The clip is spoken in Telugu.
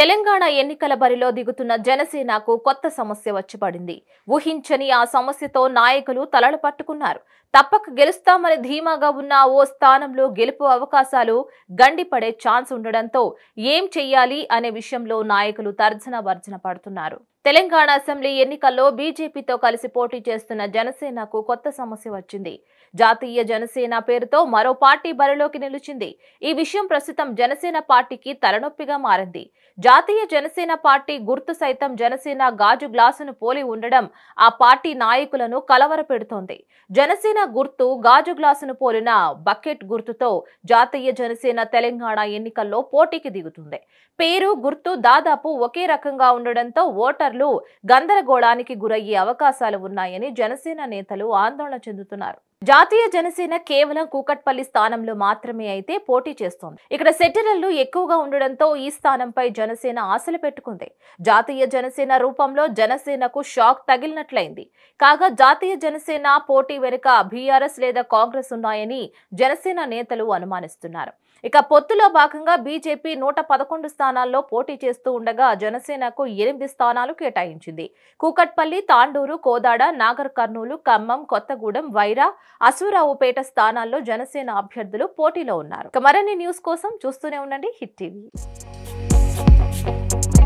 తెలంగాణ ఎన్నికల బరిలో దిగుతున్న జనసేనకు కొత్త సమస్య వచ్చి పడింది ఊహించని ఆ సమస్యతో నాయకులు తలలు పట్టుకున్నారు తప్పక గెలుస్తామని ధీమాగా ఉన్న ఓ స్థానంలో గెలుపు అవకాశాలు గండిపడే ఛాన్స్ ఉండడంతో ఏం చెయ్యాలి అనే విషయంలో నాయకులు తర్జన భర్జన పడుతున్నారు తెలంగాణ అసెంబ్లీ ఎన్నికల్లో బీజేపీతో కలిసి పోటీ చేస్తున్న జనసేనకు కొత్త సమస్య వచ్చింది జాతీయ జనసేన పేరుతో మరో పార్టీ బరిలోకి నిలిచింది ఈ విషయం ప్రస్తుతం జనసేన పార్టీకి తలనొప్పిగా మారింది జాతీయ జనసేన పార్టీ గుర్తు సైతం జనసేన గాజు గ్లాసును పోలి ఉండడం ఆ పార్టీ నాయకులను కలవరపెడుతోంది జనసేన గుర్తు గాజు గ్లాసును పోలిన బకెట్ గుర్తుతో జాతీయ జనసేన తెలంగాణ ఎన్నికల్లో పోటీకి దిగుతుంది పేరు గుర్తు దాదాపు ఒకే రకంగా ఉండడంతో ఓటర్లు గందరగోళానికి గురయ్యే అవకాశాలు ఉన్నాయని జనసేన నేతలు ఆందోళన చెందుతున్నారు జాతీయ జనసేన కేవలం కూకట్పల్లి స్థానంలో మాత్రమే అయితే పోటీ చేస్తోంది ఇక్కడ సెటిలర్లు ఎక్కువగా ఉండడంతో ఈ స్థానంపై జనసేన ఆశలు పెట్టుకుంది జాతీయ జనసేన రూపంలో జనసేనకు షాక్ తగిలినట్లయింది కాగా జాతీయ జనసేన పోటీ వెనుక బీఆర్ఎస్ లేదా కాంగ్రెస్ ఉన్నాయని జనసేన నేతలు అనుమానిస్తున్నారు ఇక పొత్తులో భాగంగా బీజేపీ నూట పదకొండు స్థానాల్లో పోటీ చేస్తూ ఉండగా జనసేనకు ఎనిమిది స్థానాలు కేటాయించింది కూకట్పల్లి తాండూరు కోదాడ నాగర్ కర్నూలు ఖమ్మం కొత్తగూడెం వైరా అసూరావుపేట స్థానాల్లో జనసేన అభ్యర్థులు పోటీలో ఉన్నారు ఇక మరిన్ని న్యూస్ కోసం చూస్తూనే ఉండండి హిట్ టీవీ